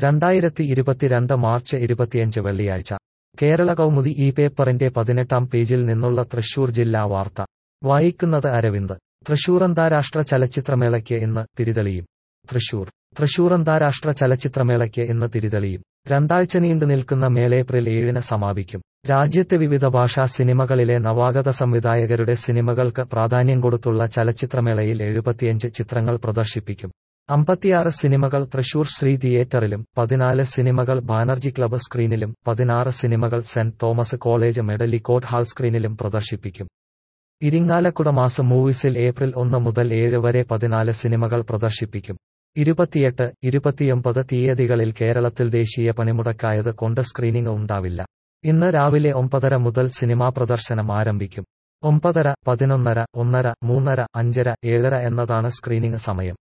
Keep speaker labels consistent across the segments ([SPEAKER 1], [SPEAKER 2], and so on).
[SPEAKER 1] രണ്ടായിരത്തി ഇരുപത്തിരണ്ട് മാർച്ച് ഇരുപത്തിയഞ്ച് വെള്ളിയാഴ്ച കേരള കൗമുദി ഈ പേപ്പറിന്റെ പതിനെട്ടാം പേജിൽ നിന്നുള്ള തൃശൂർ ജില്ലാ വാർത്ത വായിക്കുന്നത് അരവിന്ദ് തൃശൂർ അന്താരാഷ്ട്ര ചലച്ചിത്രമേളയ്ക്ക് ഇന്ന് തിരിതെളിയും തൃശൂർ തൃശൂർ അന്താരാഷ്ട്ര ചലച്ചിത്രമേളയ്ക്ക് ഇന്ന് തിരിതെളിയും രണ്ടാഴ്ച നീണ്ടു നിൽക്കുന്ന മേള ഏപ്രിൽ ഏഴിന് സമാപിക്കും രാജ്യത്തെ വിവിധ ഭാഷാ സിനിമകളിലെ നവാഗത സംവിധായകരുടെ സിനിമകൾക്ക് പ്രാധാന്യം കൊടുത്തുള്ള ചലച്ചിത്രമേളയിൽ എഴുപത്തിയഞ്ച് ചിത്രങ്ങൾ പ്രദർശിപ്പിക്കും അമ്പത്തിയാറ് സിനിമകൾ തൃശൂർ ശ്രീ തിയേറ്ററിലും പതിനാല് സിനിമകൾ ബാനർജി ക്ലബ്ബ് സ്ക്രീനിലും പതിനാറ് സിനിമകൾ Saint Thomas college Medlycott hall സ്ക്രീനിലും പ്രദർശിപ്പിക്കും ഇരിങ്ങാലക്കുട മാസം മൂവീസിൽ ഏപ്രിൽ ഒന്ന് മുതൽ ഏഴ് വരെ പതിനാല് സിനിമകൾ പ്രദർശിപ്പിക്കും ഇരുപത്തിയെട്ട് ഇരുപത്തിയൊമ്പത് തീയതികളിൽ കേരളത്തിൽ ദേശീയ പണിമുടക്കായത് കൊണ്ട് സ്ക്രീനിംഗ് ഉണ്ടാവില്ല ഇന്ന് രാവിലെ ഒമ്പതര മുതൽ സിനിമാ പ്രദർശനം ആരംഭിക്കും ഒമ്പതര പതിനൊന്നര ഒന്നര മൂന്നര അഞ്ചര ഏഴര എന്നതാണ് സ്ക്രീനിംഗ് സമയം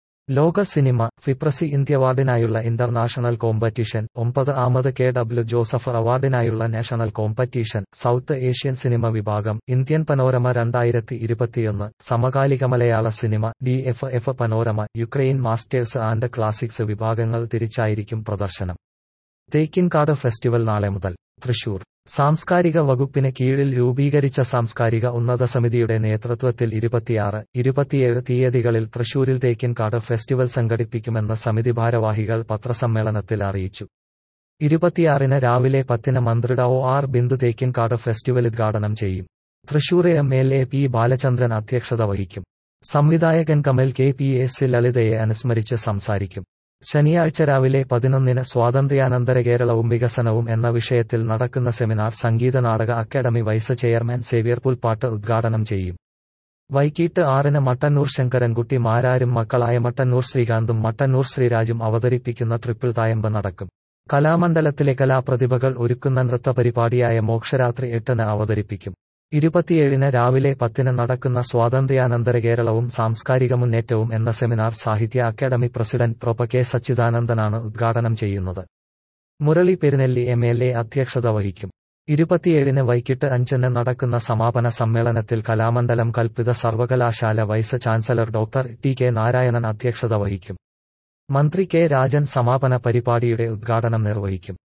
[SPEAKER 1] ലോക സിനിമ ഫിപ്രസി ഇന്ത്യ അവാർഡിനായുള്ള ഇന്റർനാഷണൽ കോമ്പറ്റീഷൻ ഒമ്പത് ആമത് കെ ഡബ്ല്യു ജോസഫ് അവാർഡിനായുള്ള national competition South Asian cinema വിഭാഗം ഇന്ത്യൻ പനോരമ രണ്ടായിരത്തി ഇരുപത്തിയൊന്ന് സമകാലിക Malayala cinema D F F panorama Ukraine masters and classics വിഭാഗങ്ങൾ തിരിച്ചായിരിക്കും പ്രദർശനം തേക്കിൻകാട് ഫെസ്റ്റിവൽ നാളെ മുതൽ തൃശൂർ സാംസ്കാരിക വകുപ്പിന് കീഴിൽ രൂപീകരിച്ച സാംസ്കാരിക ഉന്നത സമിതിയുടെ നേതൃത്വത്തിൽ ഇരുപത്തിയാറ് ഇരുപത്തിയേഴ് തീയതികളിൽ തൃശൂരിൽ തേക്കിൻകാട് ഫെസ്റ്റിവൽ സംഘടിപ്പിക്കുമെന്ന് സമിതി ഭാരവാഹികൾ പത്രസമ്മേളനത്തിൽ അറിയിച്ചു ഇരുപത്തിയാറിന് രാവിലെ പത്തിന് മന്ത്രി O R Bindu Thekkinkadu festival ഉദ്ഘാടനം ചെയ്യും Thrissur M L A P Balachandran അധ്യക്ഷത വഹിക്കും സംവിധായകൻ കമൽ കെ പി എസ് ലളിതയെ അനുസ്മരിച്ച് സംസാരിക്കും ശനിയാഴ്ച രാവിലെ പതിനൊന്നിന് സ്വാതന്ത്ര്യാനന്തര കേരളവും വികസനവും എന്ന വിഷയത്തിൽ നടക്കുന്ന സെമിനാർ സംഗീത നാടക academy vice chairman Xavier Pulppattu ഉദ്ഘാടനം ചെയ്യും വൈകിട്ട് ആറിന് മട്ടന്നൂർ ശങ്കരൻകുട്ടി മാരാരും മക്കളായ മട്ടന്നൂർ ശ്രീകാന്തും മട്ടന്നൂർ ശ്രീരാജും അവതരിപ്പിക്കുന്ന ട്രിപ്പിൾ തായമ്പ് നടക്കും കലാമണ്ഡലത്തിലെ കലാപ്രതിഭകൾ ഒരുക്കുന്ന നൃത്തപരിപാടിയായ മോക്ഷരാത്രി എട്ടിന് അവതരിപ്പിക്കും ഇരുപത്തിയേഴിന് രാവിലെ പത്തിന് നടക്കുന്ന സ്വാതന്ത്ര്യാനന്തര കേരളവും സാംസ്കാരിക മുന്നേറ്റവും എന്ന സെമിനാർ സാഹിത്യ അക്കാദമി പ്രസിഡന്റ് പ്രൊഫ കെ സച്ചിദാനന്ദനാണ് ഉദ്ഘാടനം ചെയ്യുന്നത് Murali Perunelli M L A അധ്യക്ഷത വഹിക്കും ഇരുപത്തിയേഴിന് വൈകിട്ട് അഞ്ചിന് നടക്കുന്ന സമാപന സമ്മേളനത്തിൽ കലാമണ്ഡലം കൽപ്പിത സർവകലാശാല vice chancellor doctor T K Narayanan അധ്യക്ഷത വഹിക്കും മന്ത്രി കെ രാജൻ സമാപന പരിപാടിയുടെ ഉദ്ഘാടനം നിർവഹിക്കും